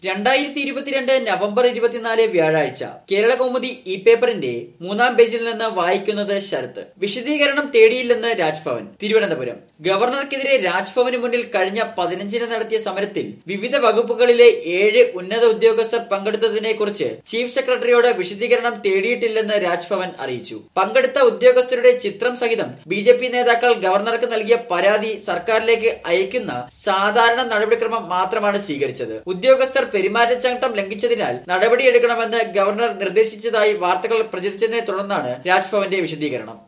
രണ്ടായിരത്തി ഇരുപത്തിരണ്ട് നവംബർ ഇരുപത്തിനാല് വ്യാഴാഴ്ച കേരള കൗമുദി ഇ പേപ്പറിന്റെ മൂന്നാം പേജിൽ നിന്ന് വായിക്കുന്നത് ശരത്ത് വിശദീകരണം തേടിയില്ലെന്ന് രാജ്ഭവൻ തിരുവനന്തപുരം ഗവർണർക്കെതിരെ രാജ്ഭവന് മുന്നിൽ കഴിഞ്ഞ പതിനഞ്ചിന് നടത്തിയ സമരത്തിൽ വിവിധ വകുപ്പുകളിലെ ഏഴ് ഉന്നത ഉദ്യോഗസ്ഥർ പങ്കെടുത്തതിനെ കുറിച്ച് ചീഫ് സെക്രട്ടറിയോട് വിശദീകരണം തേടിയിട്ടില്ലെന്ന് രാജ്ഭവൻ അറിയിച്ചു പങ്കെടുത്ത ഉദ്യോഗസ്ഥരുടെ ചിത്രം സഹിതം ബി ജെ പി നേതാക്കൾ ഗവർണർക്ക് നൽകിയ പരാതി സർക്കാരിലേക്ക് അയക്കുന്ന സാധാരണ നടപടിക്രമം മാത്രമാണ് സ്വീകരിച്ചത് ഉദ്യോഗസ്ഥർ പെരുമാറ്റച്ചട്ടം ലംഘിച്ചതിനാൽ നടപടിയെടുക്കണമെന്ന് ഗവർണർ നിർദ്ദേശിച്ചതായി വാർത്തകൾ പ്രചരിച്ചതിനെ തുടർന്നാണ് രാജ്ഭവന്റെ വിശദീകരണം